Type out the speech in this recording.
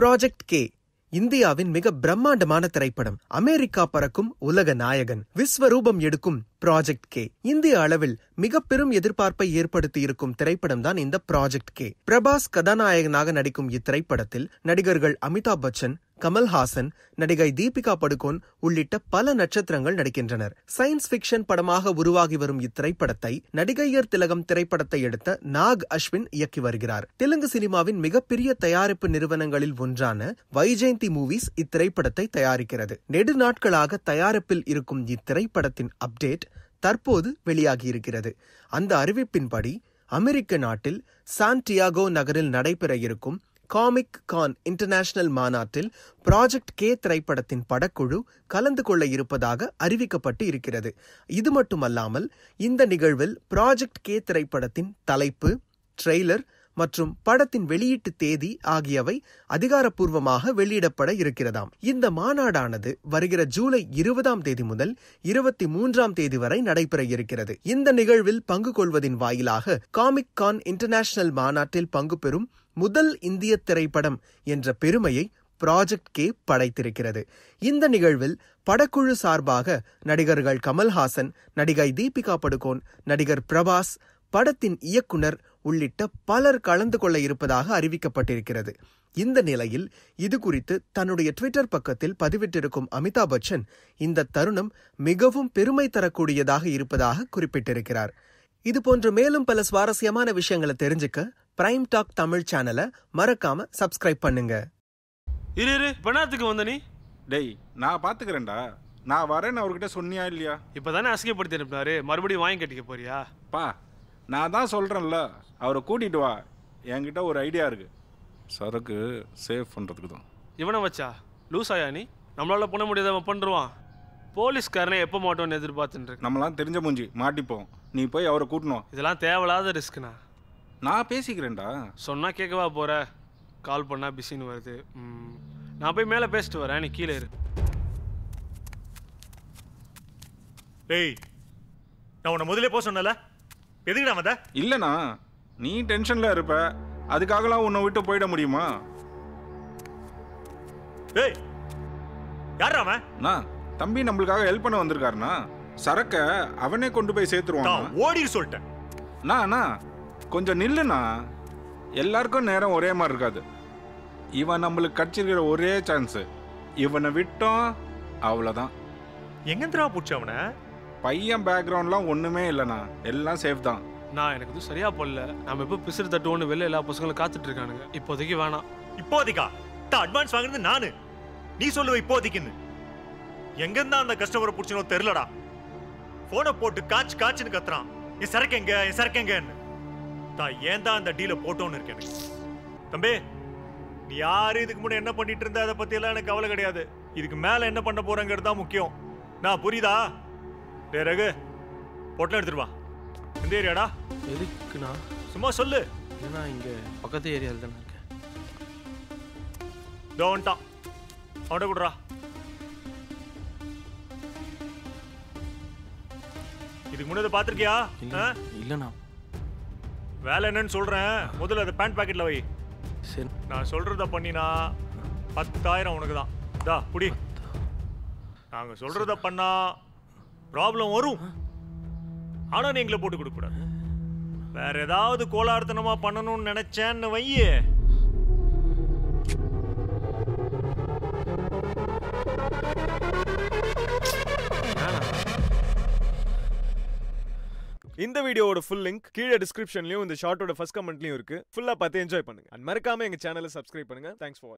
Project K இந்தியாவின் மிக பிரம்மாண்டமான திரைப்படம் அமெரிக்கா பறக்கும் உலக நாயகன் விஸ்வரூபம் எடுக்கும் ப்ராஜெக்ட் கே இந்திய அளவில் மிக பெரும் எதிர்பார்ப்பை ஏற்படுத்தி இருக்கும் திரைப்படம் தான் இந்த ப்ராஜெக்ட் கே பிரபாஸ் கதாநாயகனாக நடிக்கும் இத்திரைப்படத்தில் நடிகர்கள் அமிதாப் பச்சன் கமல்ஹாசன் நடிகை தீபிகா படுகோன் உள்ளிட்ட பல நட்சத்திரங்கள் நடிக்கின்றனர் சயின்ஸ் பிக்ஷன் படமாக உருவாகி வரும் இத்திரைப்படத்தை நடிகையர் திலகம் திரைப்படத்தை எடுத்த நாக் அஸ்வின் இயக்கி வருகிறார் தெலுங்கு சினிமாவின் மிகப்பெரிய தயாரிப்பு நிறுவனங்களில் ஒன்றான வைஜெயந்தி மூவிஸ் இத்திரைப்படத்தை தயாரிக்கிறது நெடு நாட்களாக தயாரிப்பில் இருக்கும் இத்திரைப்படத்தின் அப்டேட் தற்போது வெளியாகியிருக்கிறது அந்த அறிவிப்பின்படி அமெரிக்க நாட்டில் சான்டியாகோ நகரில் நடைபெற இருக்கும் காமிக் கான் இன்டர்நேஷனல் மாநாட்டில் ப்ராஜெக்ட் கே திரைப்படத்தின் படக்குழு கலந்து கொள்ள இருப்பதாக அறிவிக்கப்பட்டு இருக்கிறது இது மட்டுமல்லாமல் இந்த நிகழ்வில் ப்ராஜெக்ட் கே திரைப்படத்தின் தலைப்பு ட்ரெய்லர் மற்றும் படத்தின் வெளியீட்டு தேதி ஆகியவை அதிகாரப்பூர்வமாக வெளியிடப்பட இருக்கிறதாம் இந்த மாநாடானது வருகிற ஜூலை இருபதாம் தேதி முதல் இருபத்தி மூன்றாம் தேதி வரை நடைபெற இருக்கிறது இந்த நிகழ்வில் பங்கு கொள்வதின் வாயிலாக காமிக் கான் இன்டர்நேஷனல் மாநாட்டில் பங்கு பெறும் முதல் இந்திய திரைப்படம் என்ற பெருமையை ப்ராஜெக்ட் கே படைத்திருக்கிறது இந்த நிகழ்வில் படக்குழு சார்பாக நடிகர்கள் கமல்ஹாசன் நடிகை தீபிகா படுகோன் நடிகர் பிரபாஸ் படத்தின் இயக்குனர் உள்ளிட்ட பலர் கலந்து கொள்ள இருப்பதாக அறிவிக்கப்பட்டிருக்கிறது இந்த நிலையில் இது குறித்து தன்னுடைய ட்விட்டர் பக்கத்தில் பதிவிட்டிருக்கும் அமிதாப் பச்சன் இந்த தருணம் மிகவும் பெருமை தரக்கூடியதாக இருப்பதாக குறிப்பிட்டிருக்கிறார் இது போன்ற மேலும் பல சுவாரஸ்யமான விஷயங்களை தெரிஞ்சுக்க பிரைம் டாக் தமிழ் சேனலை மறக்காம சப்ஸ்கிரைப் பண்ணுங்க இரு இரு பெண்ணாத்துக்கு வந்த நீ டேய் நான் பார்த்துக்கிறேன்டா நான் வரேன்னு அவர்கிட்ட சொன்னியா இல்லையா இப்பதானே அசிங்கப்படுத்தி அனுப்பினாரு மறுபடியும் வாங்கி கட்டிக்க போறியா பா நான் தான் சொல்கிறேன்ல அவரை கூட்டிகிட்டு வா என்கிட்ட ஒரு ஐடியா இருக்கு சரக்கு சேவ் பண்ணுறதுக்கு தான் இவனை வச்சா லூஸ் ஆயா நீ நம்மளால பண்ண முடியாத அவன் பண்ணுருவான் போலீஸ்காரனே எப்போ மாட்டோம்னு எதிர்பார்த்துட்டு இருக்கேன் நம்மலாம் தெரிஞ்ச மூஞ்சி மாட்டிப்போம் நீ போய் அவரை கூட்டணும் இதெல்லாம் தேவையில்லாத ரிஸ்க்குண்ணா நான் பேசிக்கிறேன்டா சொன்னா கேட்கவா போற கால் பண்ணா பிஸின்னு வருது ம், நான் போய் மேலே பேசிட்டு வரேன் நீ கீழே இரு டேய் நான் உன்னை முதல்ல போக சொன்னல எதுக்கு நான் வந்த இல்லைண்ணா நீ டென்ஷனில் இருப்ப அதுக்காகலாம் உன்னை விட்டு போயிட முடியுமா டேய் யார் அவன் அண்ணா தம்பி நம்மளுக்காக ஹெல்ப் பண்ண வந்திருக்காருண்ணா சரக்க அவனே கொண்டு போய் சேர்த்துருவான் நான் ஓடி சொல்லிட்டேன் அண்ணா அண்ணா கொஞ்சம் நில்லுண்ணா எல்லாருக்கும் நேரம் ஒரே மாதிரி இருக்காது இவன் நம்மளுக்கு கிடைச்சிருக்கிற ஒரே சான்ஸு இவனை விட்டோம் அவ்வளோதான் எங்கந்திரா பூச்சி அவனை பையன் பேக்ரவுண்ட்லாம் ஒன்றுமே இல்லைண்ணா எல்லாம் சேஃப் தான் நான் எனக்கு எதுவும் சரியா போடல நம்ம எப்போ பிசிறு தட்டுவோன்னு வெளில எல்லா பசங்களும் காத்துட்டு இருக்கானுங்க இப்போதைக்கு வேணாம் இப்போதைக்கா தான் அட்வான்ஸ் வாங்குறது நானு நீ சொல்லுவ இப்போதைக்குன்னு எங்கிருந்தா அந்த கஸ்டமரை பிடிச்சனோ தெரிலடா போனை போட்டு காச்சு காச்சுன்னு கத்துறான் என் சரக்கு எங்க என் சரக்கு எங்கன்னு தான் ஏன் தான் அந்த டீலை போட்டோன்னு இருக்கேன் எனக்கு. தம்பி நீ யாரு இதுக்கு முன்னாடி என்ன பண்ணிட்டு இருந்த அதை பத்தி எல்லாம் எனக்கு கவலை கிடையாது இதுக்கு மேல என்ன பண்ண போறேங்கிறது தான் முக்கியம் நான் புரியுதா டே ரகு பொட்டலம் எடுத்துட்டு வா எந்த ஏரியாடா எதுக்குண்ணா சும்மா சொல்லு ஏன்னா இங்கே பக்கத்து ஏரியாவில் தானே இருக்கேன் இதோ வந்துட்டான் அவன்கிட்ட கொடுறா இதுக்கு முன்னாடி பாத்திருக்கியா இல்லை இல்லைண்ணா வேலை என்னன்னு சொல்றேன் முதல்ல அதை பேண்ட் பாக்கெட்ல வை சரி நான் சொல்றத பண்ணினா பத்தாயிரம் உனக்கு தான் தா புடி நாங்க சொல்றத பண்ணா ப்ராப்ளம் வரும் ஆனா நீ எங்களை போட்டு கொடுக்க கூடாது வேற ஏதாவது கோலார்த்தனமா பண்ணணும்னு நினைச்சேன்னு வையே இந்த வீடியோவோட ஃபுல் லிங்க் கீழே டிஸ்கிரிப்ஷன்லயும் இந்த ஷார்ட்டோட ஃபர்ஸ்ட் கமெண்ட்லயும் இருக்கு ஃபுல்லா பார்த்து என்ஜாய் பண்ணுங்க அண்ட் மறக்காம எங்க சேனலை சப்ஸ்கிரைப் பண்ணுங்க தேங்க்ஸ் ஃபார்